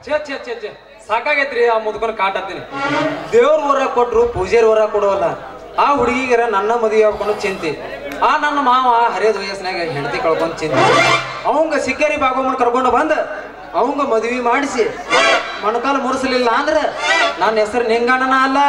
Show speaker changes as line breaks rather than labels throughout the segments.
ಛೇ ಛೇ ಛೇ ಛೇ ಸಾಕಾಗೈತ್ರಿ ಆ ಮುದುಕನ ಕಾಟತ್ತೀನಿ ದೇವ್ರ ಊರ ಕೊಟ್ರು ಪೂಜಾರಿ ಊರ ಕೊಡುವಲ್ಲ ಆ ಹುಡುಗಿಗರ ನನ್ನ ಮದುವೆ ಹಾಕೊಂಡು ಚಿಂತಿ ಆ ನನ್ನ ಮಾವ ಹರಿಯದ ವಯಸ್ಸಿನಾಗ ಹೆಂಡತಿ ಕಳ್ಕೊಂಡ್ ಚಿಂತಿ ಅವಂಗ ಸಿಕ್ಕೇರಿ ಬಾಗೋಮನ್ ಕರ್ಕೊಂಡು ಬಂದ ಅವಂಗ ಮದುವೆ ಮಾಡಿಸಿ ಮೊಣಕಾಲ ಮುರಿಸಲಿಲ್ಲ ಅಂದ್ರೆ ನನ್ನ ಹೆಸರು ನಿಂಗಣ್ಣನ ಅಲ್ಲ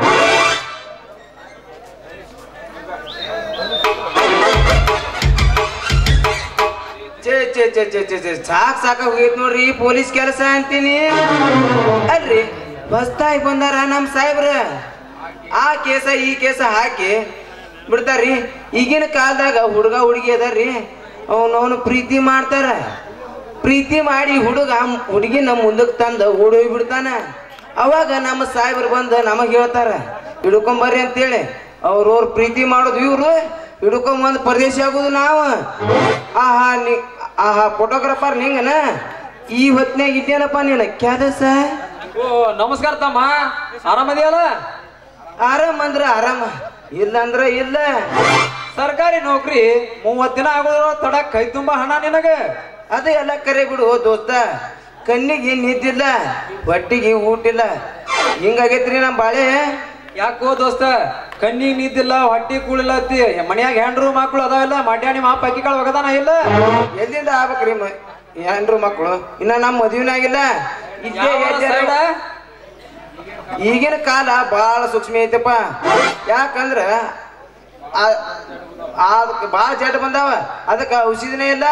ಚೇ ಚೇ ಚೇ ಚೇ ಚೇ ಚೇ ಸಾಕ್ ಸಾಕ ಹೋಗೈತ್ ನೋಡ್ರಿ ಪೊಲೀಸ್ ಕೆಲಸ ಅಂತೀನಿ ಅಲ್ರಿ ಹೊಸ್ತಾಗಿ ಬಂದಾರ ನಮ್ ಸಾಹೇಬ್ರ ಆ ಕೇಸ ಈ ಕೇಸ ಹಾಕಿ ಬಿಡ್ತಾರ್ರಿ ಈಗಿನ ಕಾಲದಾಗ ಹುಡುಗ ಹುಡುಗಿ ಅದಾರ್ರಿ ಅವನವನು ಪ್ರೀತಿ ಮಾಡ್ತಾರ ಪ್ರೀತಿ ಮಾಡಿ ಹುಡುಗ ಹುಡುಗಿ ನಮ್ಮ ಮುಂದಕ್ಕೆ ತಂದು ಓಡೋಗಿ ಬಿಡ್ತಾನ ಅವಾಗ ನಮ್ಮ ಸಾಹೇಬ್ರು ಬಂದು ನಮಗ್ ಹೇಳ್ತಾರ ಹಿಡ್ಕೊಂಬರ್ರಿ ಅಂತೇಳಿ ಅವ್ರವ್ರ ಪ್ರೀತಿ ಮಾಡೋದು ಇವ್ರು ಹಿಡ್ಕೊಂಬಂದು ಪರದೇಶ ಆಗೋದು ನಾವು ಆಹಾ ನೀ ಆಹಾ ಫೋಟೋಗ್ರಾಫರ್ ನಿಂಗನ ಈ ಹೊತ್ನ್ಯಾಗ ಇದ್ದೇನಪ್ಪ ನೀನು ಕ್ಯಾದಸ
ಓ ನಮಸ್ಕಾರ ತಮ್ಮ ಆರಾಮದಿಯಲ್ಲ
ಆರಾಮ್ ಅಂದ್ರ ಆರಾಮ ಇಲ್ಲ ಅಂದ್ರ ಇಲ್ಲ
ಸರ್ಕಾರಿ ನೌಕರಿ ಮೂವತ್ ದಿನ ಆಗೋದ್ರ ತಡ ಕೈ ತುಂಬಾ ಹಣ ನಿನಗ
ಅದು ಎಲ್ಲ ಕರೆ ಬಿಡು ಓ ದೋಸ್ತ ಕಣ್ಣಿಗೆ ನಿದ್ದಿಲ್ಲ ಹೊಟ್ಟಿಗೆ ಊಟಿಲ್ಲ ಹಿಂಗಾಗೈತ್ರಿ ನಮ್ಮ ಬಾಳೆ
ಯಾಕೋ ದೋಸ್ತ ಕಣ್ಣಿಗೆ ನಿದ್ದಿಲ್ಲ ಹೊಟ್ಟಿ ಕೂಳಿಲ್ಲ ಅತ್ತಿ ಮನ್ಯಾಗ ಹೆಂಡ್ರು ಮಕ್ಳು ಅದಾವಿಲ್ಲ ಮಡ್ಯಾಣಿ ಮಾಪ ಅಕ್ಕಿಗಳು ಒಗದಾನ ಇಲ್ಲ
ಎಲ್ಲಿಂದ ಆಗ್ಬೇಕ್ರಿ ಮ ಏನ್ರು ಮಕ್ಕಳು ಇನ್ನ ನಮ್ಮ ಮದುವೆನ ಆಗಿಲ್ಲ ಇದ್ದೇ
ಯಾವ
ಎದ್ದೆ
side?
ಈಗಿನ ಕಾಲ ಬಾಳ ಸೂಕ್ಷ್ಮ ಐತಪ್ಪ ಯಾಕಂದ್ರ ಆ- ಅದಕ್ಕೆ ಬಾಳ ಜಡ್ ಬಂದಾವ ಅದಕ್ಕೆ ಔಷಧಿನೇ ಇಲ್ಲ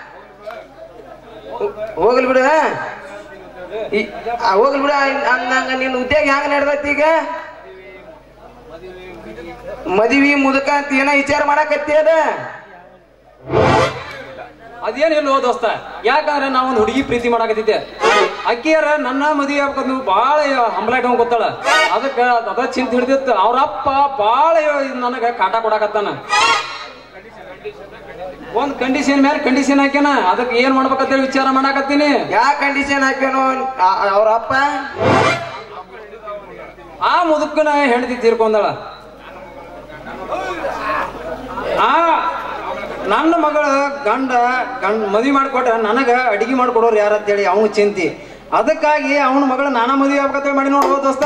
ಹೋ- ಹೋಗ್ಲಿ ಬಿಡು ಈ- ಆ, ಹೋಗ್ಲಿ ಬಿಡು ಅಂದಂಗ ನಿನ್ನ ಉದ್ಯೋಗ ಹೆಂಗ ನಡ್ದೈತಿ ಈಗ ಮದುವೆ ಮುದುಕ ಅಂತ ಏನೋ ವಿಚಾರ ಮಾಡಕತ್ತಿ ಅದ
ಅದೇನಿಲ್ಲ ದೋಸ್ತ ಯಾಕಂದ್ರೆ ನಾ ಒಂದು ಹುಡುಗಿ ಪ್ರೀತಿ ಮಾಡಕತ್ತಿದ್ದೆ ಅಕ್ಕಿಯರ ನನ್ನ ಮದುವೆ ಆಗ್ಬೇಕು ಬಾಳ ಹಂಬಲ ಇಟ್ಕೊಂಡ್ ಗೊತ್ತಾಳ ಅದಕ್ಕ ಅದ ಚಿಂತೆ ಹಿಡಿದಿತ್ತು ಅವ್ರಪ್ಪ ಬಾಳ ನನಗ ಕಾಟ ಕೊಡಕತ್ತಾನ ಒಂದ್ ಕಂಡೀಷನ್ ಮೇಲೆ ಕಂಡೀಷನ್ ಹಾಕ್ಯಾನ ಅದಕ್ಕೆ ಏನ್ ಮಾಡ್ಬೇಕಂತೇಳಿ ವಿಚಾರ ಮಾಡಾಕತ್ತೀನಿ
ಯಾ ಕಂಡೀಷನ್ ಹಾಕ್ಯಾನೋ ಅವ್ರ ಅಪ್ಪ
ಆ ಮುದುಕನ ಹೆಂಡತಿ ತೀರ್ಕೊಂಡಳ ಆ ನನ್ನ ಮಗಳ ಗಂಡ ಗಂಡ ಮದುವೆ ಮಾಡಿಕೊಟ್ರ ನನಗ ಅಡಿಗೆ ಮಾಡ್ಕೊಡೋರು ಯಾರಂತೇಳಿ ಅವನು ಚಿಂತಿ ಅದಕ್ಕಾಗಿ ಅವನ ಮಗಳ ನಾನ ಮದುವೆ ಆಗ್ಬೇಕಂತೇಳಿ ಮಾಡಿ ನೋಡ್ಬೋದು ದೋಸ್ತ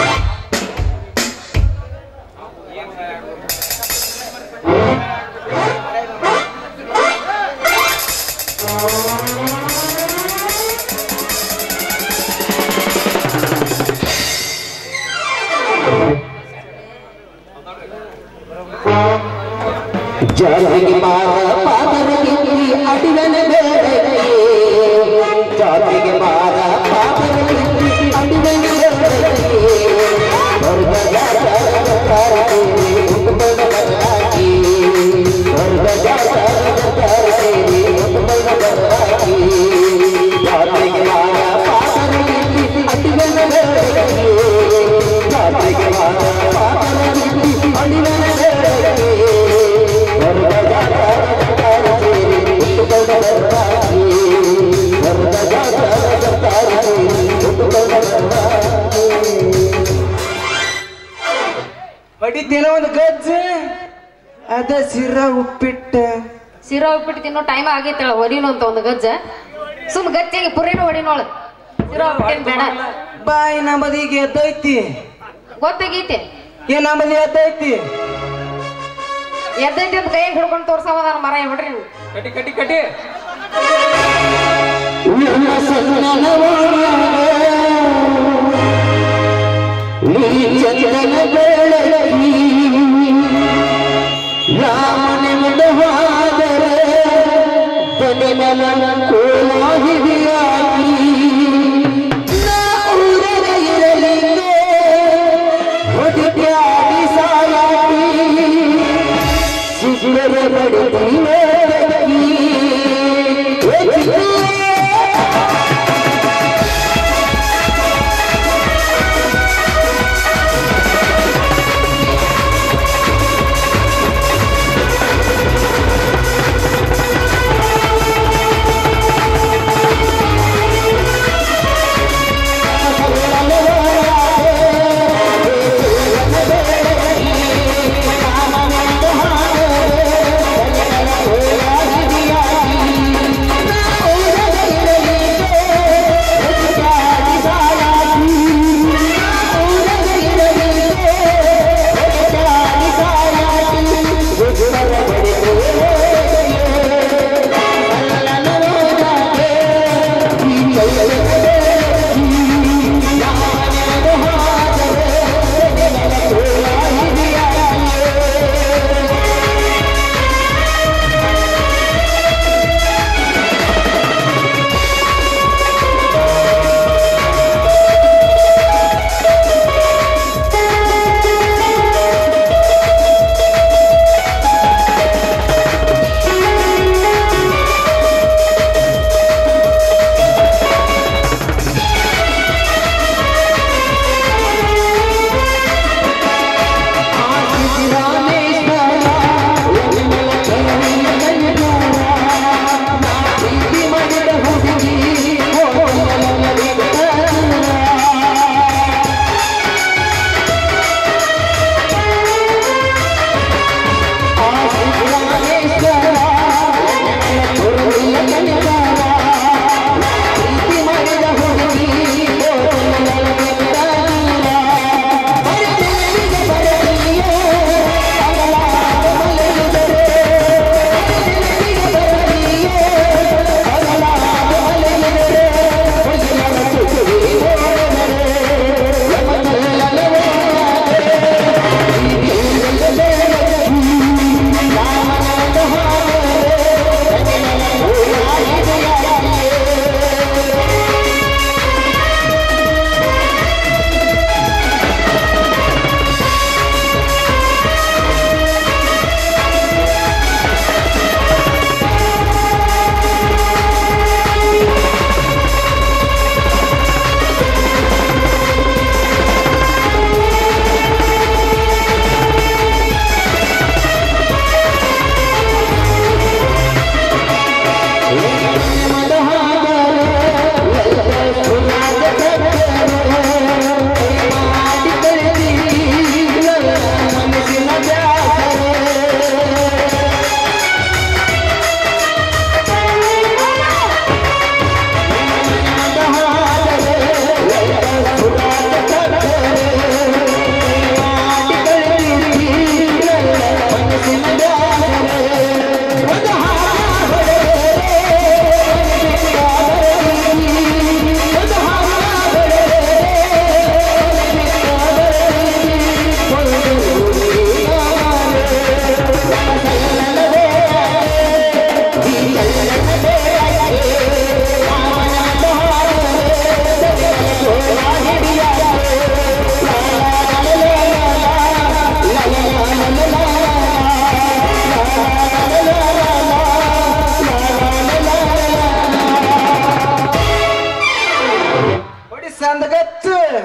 ಜಾರಿಗೆ ಮಾರ ಪಾದರಿಗೆ ಅಡಿಗನ ಬೇಡಕ್ಕೆ ಜಾರಿಗೆ ಮಾರ ಪಾದರಿಗೆ ಅಡಿಗನ ಬೇಡಕ್ಕೆ ವರ್ಗ ಜಾತರದ ತಾರಕೇರಿ ಕುಟುಂಬದ ಬದಲಾಗಿ ವರ್ಗ ಜಾತರದ ತಾರಕೇರಿ ಕುಟುಂಬದ ಬದಲಾಗಿ ಜಾರಿಗೆ ಮಾರ ಪಾದರಿಗೆ ಅಡಿಗನ ಬೇಡಕ್ಕೆ ಜಾರಿಗೆ ಮಾರ ಪಾದರಿಗೆ ಅಡಿಗನ ಬೇಡಕ್ಕೆ
ಹೊಡಿತೇನೋ ಒಂದು ಗಜ್ಜ ಅದ ಸಿರ ಉಪ್ಪಿಟ್ಟ
ಸಿರಾ ಉಪ್ಪಿಟ್ಟು ತಿನ್ನೋ ಟೈಮ್ ಆಗೈತಳ ಹೊಡಿನು ಅಂತ ಒಂದು ಗಜ್ಜ ಸುಮ್ ಗಚ್ಚಾಗಿ ಪುರಿನು ಹೊಡಿನೋಳು ಸಿರಾ ಉಪ್ಪಿಟ್ಟಿನ ಬೇಡ
ಬಾಯಿ ನಮ್ಮದಿಗೆ ಎದ್ದೈತಿ
ಗೊತ್ತಾಗೈತಿ
ಏನ್ ನಮ್ಮದಿ ಎದ್ದೈತಿ
ಎದ್ದೈತಿ ಅಂತ ಕೈಯಾಗ ಹಿಡ್ಕೊಂಡು ತೋರ್ಸವ ನಾನು ಮರ ಬಿಡ್ರಿ ನೀವು
ಕಟಿ ಕಟಿ ಕಟಿ
ಚಂದನ ಬೆಳಗಿ ರಾಮನಿಂದ ಹೋದರೆ ಬಲಿಮನ ಕೋಲಾಹಿದಿಯಾಗಿ ನಾ ಊರರ ಇರಲಿಂದೆ ಹೊಡಿತ್ಯಾಗಿ ಸಾಯಾಗಿ ಸಿಗುವರ ಬಡಗಿ ಮೇಲಗಿ
ಿ
ಸಂದಗಚ್ಚ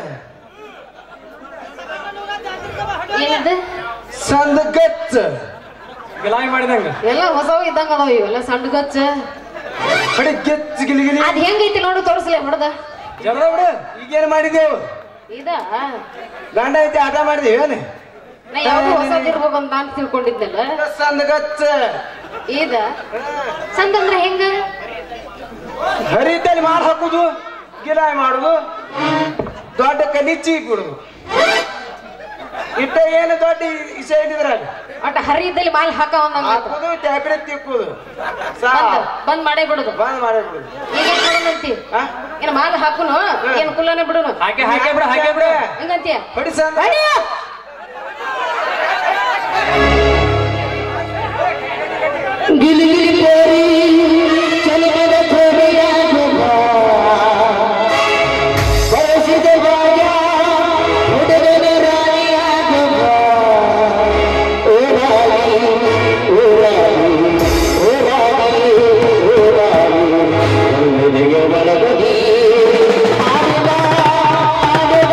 ಏನದು
ಸಂದಗಚ್ಚ
ಗಿಲಾಯಿ ಮಾಡಿದಂಗ
ಎಲ್ಲ ಹೊಸವ ಇದ್ದಂಗ ಅದಾವ ಇವೆಲ್ಲ ಸಣ್ಣ ಗಚ್ಚ
ಕಡೆ ಗೆಚ್ಚ ಗಿಲಿಗಿಲಿ
ಅದ್ ಹೆಂಗೈತಿ ನೋಡು ತೋರಿಸ್ಲಿ ಹೊಡೆದ
ಜರದ ಬಿಡು
ಈಗೇನ್ ಮಾಡಿದೆವು
ಇದ
ಗಂಡ ಐತಿ ಆಟ ಮಾಡಿದೀವಿ ಏನು
ನಾ ಯಾವ್ದು ಹೊಸದ್ ಇರ್ಬೇಕು ಅಂತ ನಾನು ತಿಳ್ಕೊಂಡಿದ್ದೆಲ್ಲ
ಸಂದಗಚ್ಚ
ಇದ ಸಂದ ಅಂದ್ರೆ ಹೆಂಗ
ಹರಿದಲ್ಲಿ ಮಾಡಿ ಹಾಕುದು ಗಿಲಾಯಿ ಮಾಡುದು ದೊಡ್ಡ ಕಲಿಚ್ಚಿ ಬಿಡುದು ಇಟ್ಟ ಏನು ದೊಡ್ಡ ವಿಷಯ ಇದ್ರಾಗ
ಒಟ್ಟ ಹರಿ ಇದ್ದಲ್ಲಿ ಮಾಲ್ ಹಾಕ ಒಂದಂಗ
ಹಾಕುದು ಟ್ಯಾಬ್ಲೆಟ್ ತಿಕ್ಕುದು ಸಾ
ಬಂದ್ ಬಂದ್ ಮಾಡೇ ಬಿಡುದು
ಬಂದ್ ಮಾಡಿ ಬಿಡುದು
ಈಗ ಏನ್ ಮಾಡೋಣಂತಿ
ಆ?
ಏನ್ ಮಾಲ್ ಹಾಕುನು ಏನ್ ಕುಲ್ಲನೆ ಬಿಡುನು
ಹಾಗೆ ಹಾಗೆ ಬಿಡು ಹಾಗೆ ಬಿಡು
ಹೆಂಗಂತೀಯ
ಹೊಡಿ ಸಂದ
ಗಿಲಿ ಗಿಲಿ ಕೋರಿ ಚಲನದ ಕೋರಿಯ ಗುಬ್ಬ ಬಯಸಿದ ಬಾಯ ಹುಡುಗನ ರಾಣಿಯ ಗುಬ್ಬ ಓ ರಾಣಿ ಓ ರಾಣಿ ಓ ರಾಣಿ ಓ ರಾಣಿ ನನ್ನೆದೆಗೆ ಒಳಗದಿ ಆಡುವ ಆಡುವ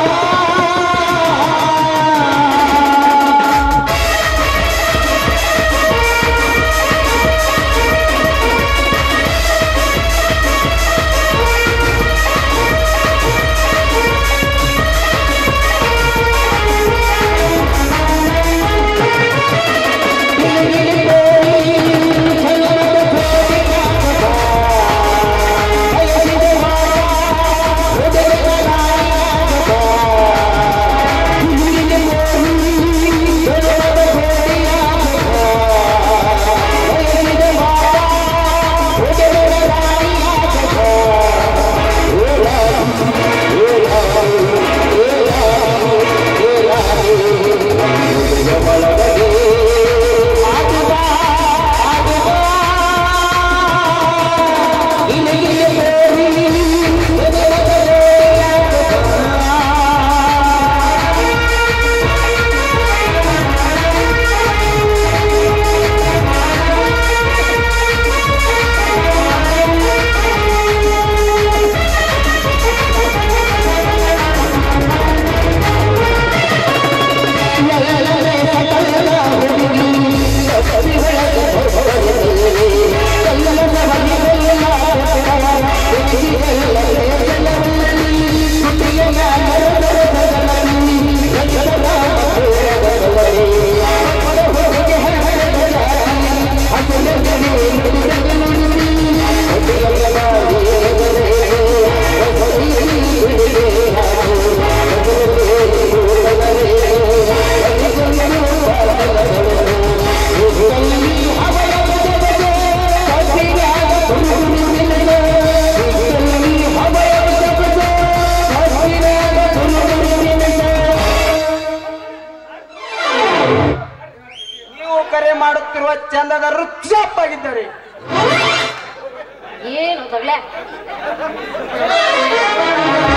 ನೀವು ಕರೆ ಮಾಡುತ್ತಿರುವ ಚಂದದ ರುಚಿಯಪ್ಪಾಗಿದ್ದಾರೆ
ಏನು ತಗ್ಲೆ